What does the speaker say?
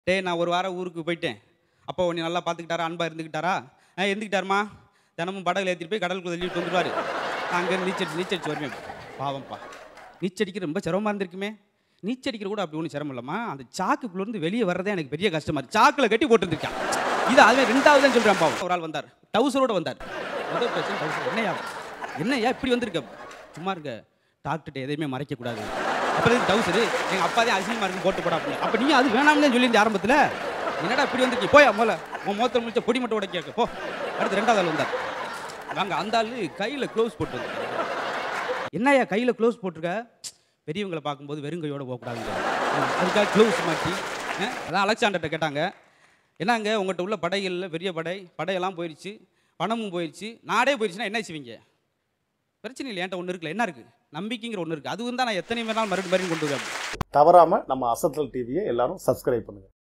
டேய் நான் ஒரு வாரம் ஊருக்கு போயிட்டேன் அப்போ உன்னை நல்லா பார்த்துக்கிட்டாரா அன்பா இருந்துக்கிட்டாரா ஆ இருந்துக்கிட்டாருமா தினமும் படகுல ஏற்றிட்டு போய் கடலுக்கு தள்ளிட்டு வந்துடுவார் அங்கே நீச்சல் நீச்சல் அடிச்சு வருவேன் பாவம்ப்பா நீச்சல் அடிக்க ரொம்ப சிரமமாக இருந்திருக்குமே நீச்சல் அடிக்கிற கூட அப்படி ஒன்றும் சிரமம் இல்லைம்மா அந்த சாக்குக்குள்ளேருந்து வெளியே வர்றதே எனக்கு பெரிய கஷ்டமா இருக்கு சாக்கில் கட்டி போட்டுருந்துருக்கான் இது அதுவே ரெண்டாவது தான் சொல்கிறேன் பாவம் ஒரு ஆள் வந்தார் டவுசரோட வந்தார் முதல் பிரச்சனை டவுசர் என்னையா என்னையா இப்படி வந்திருக்க சும்மா இருக்க டாக்டர்கிட்ட எதையுமே மறைக்கக்கூடாது அப்புறம் டவுசரு எங்கள் அப்பா தான் அசிங்கமாக இருக்கு போட்டு போடா அப்படின்னு அப்போ நீ அது வேணாம்னு சொல்லியிருந்த ஆரம்பத்தில் என்னடா இப்படி வந்திருக்கீங்க போயா முதல்ல உன் முகத்தில் முடிச்ச பொடி மட்டும் உடைக்க போ அடுத்து ரெண்டாவது ஆள் வந்தார் நாங்கள் அந்த ஆள் கையில் க்ளோஸ் போட்டு வந்தார். என்னய்யா கையில் க்ளோஸ் போட்டிருக்க பெரியவங்களை பார்க்கும்போது வெறுங்கையோட போகக்கூடாதுங்க அதுக்காக க்ளோஸ் மாட்டி அஹ், அதான் அலெக்சாண்டர்கிட்ட கேட்டாங்க என்னங்க உங்கள்கிட்ட உள்ள படைகளில் பெரிய படை படையெல்லாம் போயிடுச்சு பணமும் போயிடுச்சு நாடே போயிடுச்சுன்னா என்ன செய்வீங்க பிரச்சனை இல்லை என்கிட்ட ஒன்று இருக்குல்ல என்ன இருக்குது நம்பிக்கைங்கிற ஒன்று இருக்குது அது வந்து நான் எத்தனை பேர் நாள் மறுபடியும் மறுபடியும் கொண்டு வருவேன் தவறாம நம்ம அசத்தல் டிவியை எல்லாரும் சப்ஸ்கிரைப் பண்ணுங்க